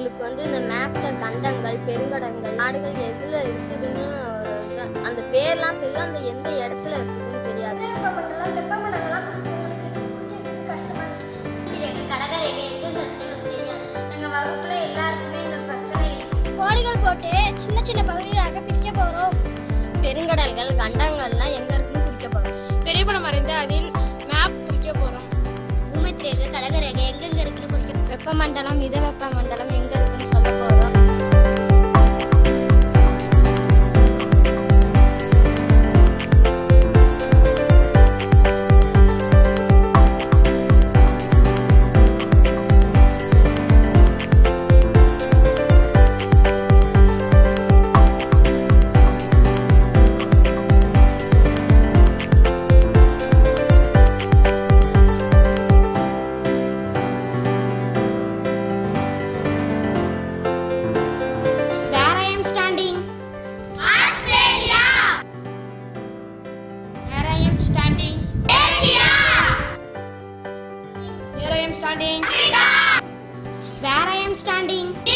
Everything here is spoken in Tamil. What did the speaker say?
எங்களுக்கு வந்து இந்த மேப்ல கண்டங்கள் பெருங்கடங்கள் நாடுகள் எதுல இருக்குதுன்னு ஒரு இது அந்த பேர்லாம் தெரியும் அந்த எந்த இடத்துல இருக்குதுன்னு தெரியாது வெப்பமண்டலம் வெப்பமண்டலம்லாம் குறிக்கிறதுக்கு கஷ்டமா இருந்துச்சு கடகரேகை எங்க தெரியாது எங்க வகுப்புல எல்லாருக்குமே இந்த பிரச்சனை கோடிகள் போட்டு சின்ன சின்ன பகுதிகளாக பிரிக்க போறோம் பெருங்கடல்கள் கண்டங்கள்லாம் எங்க இருக்குன்னு குறிக்க போறோம் பெரிய படம் வரைந்து அதில் மேப் குறிக்க போறோம் பூமத்திரேகை கடகரேகை எங்கெங்க இருக்குன்னு குறிக்க வெப்பமண்டலம் மித வெப்பமண்டலம் எங்க இருக்குன்னு சொல்ல போறோம் Where I am standing? Australia. Where I am standing? Asia. Where I am standing? Africa. Where I am standing?